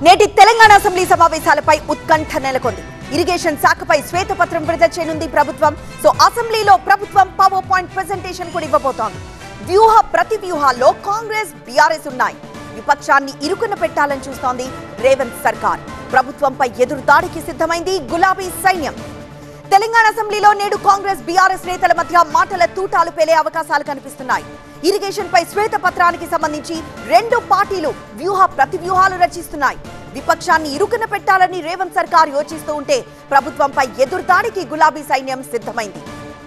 నేటి తెలంగాణ అసెంబ్లీ సమావేశాలపై ఉత్కంఠ నెలకొంది ఇరిగేషన్ శాఖపై శ్వేతపత్రం విడుదల చేయనుంది ప్రభుత్వం సో అసెంబ్లీలో ప్రభుత్వం పవర్ పాయింట్ ప్రెజెంటేషన్ కూడా ఇవ్వబోతోంది వ్యూహ ప్రతి వ్యూహాల్లో కాంగ్రెస్ బీఆర్ఎస్ ఉన్నాయి విపక్షాన్ని ఇరుకున పెట్టాలని చూస్తోంది రేవంత్ సర్కార్ ప్రభుత్వంపై ఎదురు దాడికి సిద్ధమైంది గులాబీ సైన్యం తెలంగాణ అసెంబ్లీలో నేడు కాంగ్రెస్ బీఆర్ఎస్ నేతల మధ్య మాటల తూటాలు పేలే అవకాశాలు కనిపిస్తున్నాయి ఇరిగేషన్ పై శ్వేత పత్రానికి సంబంధించి రెండు పార్టీలు వ్యూహ ప్రతి వ్యూహాలు రచిస్తున్నాయి విపక్షాన్ని ఇరుకున పెట్టాలని రేవంత్ సర్కార్ యోచిస్తూ ఉంటే ప్రభుత్వంపై ఎదురుదాడికి గులాబీ సైన్యం సిద్ధమైంది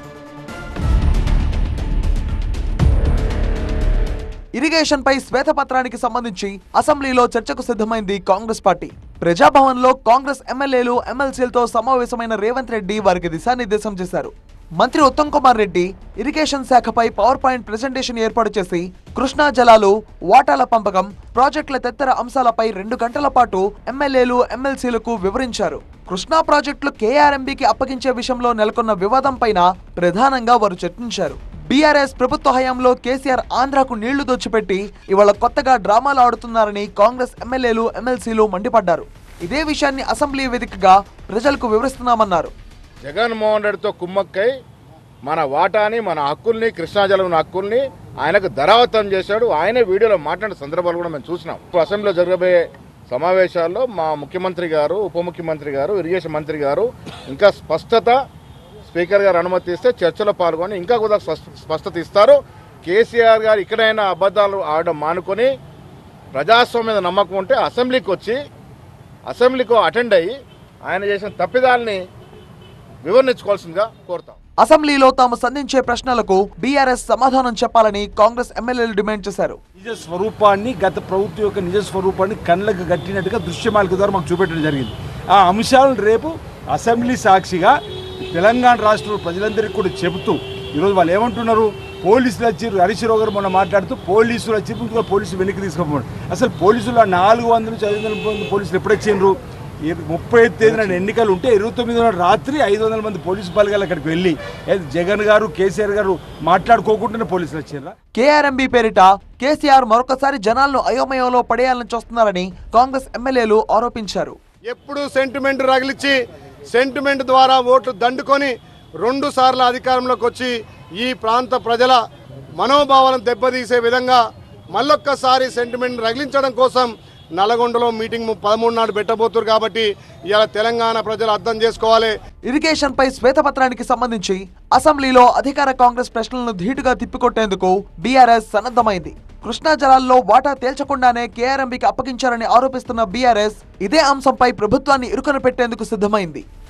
ఇరిగేషన్ పై శ్వేతపత్రానికి సంబంధించి అసెంబ్లీలో చర్చకు సిద్ధమైంది కాంగ్రెస్ పార్టీ ప్రజాభవన్ లో కాంగ్రెస్ ఎమ్మెల్యేలు ఎమ్మెల్సీలతో సమావేశమైన రేవంత్ రెడ్డి వారికి దిశానిర్దేశం చేశారు మంత్రి ఉత్తమ్ కుమార్ రెడ్డి ఇరిగేషన్ శాఖపై పవర్ పాయింట్ ప్రెజెంటేషన్ ఏర్పాటు చేసి కృష్ణా జలాలు వాటాల పంపకం ప్రాజెక్టుల తదితర అంశాలపై రెండు గంటల పాటు ఎమ్మెల్యేలు ఎమ్మెల్సీలకు వివరించారు కృష్ణా ప్రాజెక్టులు కేఆర్ఎంబీకి అప్పగించే విషయంలో నెలకొన్న వివాదం పైన ప్రధానంగా వారు చర్చించారు బీఆర్ఎస్ ప్రభుత్వ హయాంలో కేసీఆర్ ఆంధ్రాకు నీళ్లు దోచిపెట్టి ఇవాళ కొత్తగా డ్రామాలు ఆడుతున్నారని కాంగ్రెస్ ఎమ్మెల్యేలు ఎమ్మెల్సీలు మండిపడ్డారు ఇదే విషయాన్ని అసెంబ్లీ వేదికగా ప్రజలకు వివరిస్తున్నామన్నారు జగన్మోహన్ రెడ్డితో కుమ్మక్కై మన వాటాని మన హక్కుల్ని కృష్ణాజలం హక్కుల్ని ఆయనకు ధరావతం చేశాడు ఆయనే వీడియోలో మాట్లాడిన సందర్భాలు కూడా మేము చూసినాం ఇప్పుడు అసెంబ్లీలో జరగబోయే సమావేశాల్లో మా ముఖ్యమంత్రి గారు ఉప ముఖ్యమంత్రి గారు ఇరిగేషన్ మంత్రి గారు ఇంకా స్పష్టత స్పీకర్ గారు అనుమతి ఇస్తే చర్చలో పాల్గొని ఇంకా కూడా స్పష్ట- స్పష్టత ఇస్తారు కేసీఆర్ గారు ఇక్కడైనా అబద్ధాలు ఆడడం మానుకొని ప్రజాస్వామ్యం మీద నమ్మకం ఉంటే అసెంబ్లీకి వచ్చి అసెంబ్లీకి అటెండ్ అయ్యి ఆయన చేసిన తప్పిదాలని వివరించుకోవాల్సిందిగా కోరుతాం అసెంబ్లీలో తాము సంధించే ప్రశ్నలకు బీఆర్ఎస్ సమాధానం చెప్పాలని కాంగ్రెస్ ఎమ్మెల్యేలు డిమాండ్ చేశారు నిజ స్వరూపాన్ని గత ప్రభుత్వం యొక్క నిజ స్వరూపాన్ని కళ్ళకు గట్టినట్టుగా దృశ్యమాలిక ద్వారా మాకు చూపెట్టడం జరిగింది ఆ అంశాలను రేపు అసెంబ్లీ సాక్షిగా తెలంగాణ రాష్ట్రంలో ప్రజలందరికీ కూడా చెబుతూ ఈరోజు వాళ్ళు ఏమంటున్నారు పోలీసులు వచ్చి హరీశ్రావు గారు మొన్న మాట్లాడుతూ పోలీసులు వచ్చి ముందుగా పోలీసులు వెనక్కి తీసుకుపోవడం అసలు పోలీసులు ఆ నాలుగు వందల నుంచి ఐదు వందల మంది పోలీసులు ఎప్పుడు వచ్చిండ్రు ఈ ముప్పై ఐదు తేదీన ఎన్నికలు ఉంటే ఇరవై తొమ్మిది రాత్రి ఐదు వందల మంది పోలీసు బలగాలు అక్కడికి వెళ్ళి ఏది జగన్ గారు కేసీఆర్ గారు మాట్లాడుకోకుండానే పోలీసులు వచ్చారా కేఆర్ఎంబీ పేరిట కేసీఆర్ మరొకసారి జనాలను అయోమయంలో పడేయాలని చూస్తున్నారని కాంగ్రెస్ ఎమ్మెల్యేలు ఆరోపించారు ఎప్పుడు సెంటిమెంట్ రగిలిచ్చి సెంటిమెంట్ ద్వారా ఓట్లు దండుకొని రెండు సార్లు అధికారంలోకి వచ్చి ఈ ప్రాంత ప్రజల మనోభావాలను దెబ్బతీసే విధంగా మళ్ళొక్కసారి సెంటిమెంట్ రగిలించడం కోసం నల్గొండలో మీటింగ్ పదమూడు నాడు పెట్టబోతున్నారు కాబట్టి ఇవాళ తెలంగాణ ప్రజలు అర్థం చేసుకోవాలి ఇరిగేషన్ పై శ్వేతపత్రానికి సంబంధించి అసెంబ్లీలో అధికార కాంగ్రెస్ ప్రశ్నలను ధీటుగా తిప్పికొట్టేందుకు బీఆర్ఎస్ సన్నద్ధమైంది కృష్ణా జలాల్లో వాటా తేల్చకుండానే కేఆర్ఎంబీకి అప్పగించారని ఆరోపిస్తున్న బీఆర్ఎస్ ఇదే అంశంపై ప్రభుత్వాన్ని ఇరుకన పెట్టేందుకు సిద్ధమైంది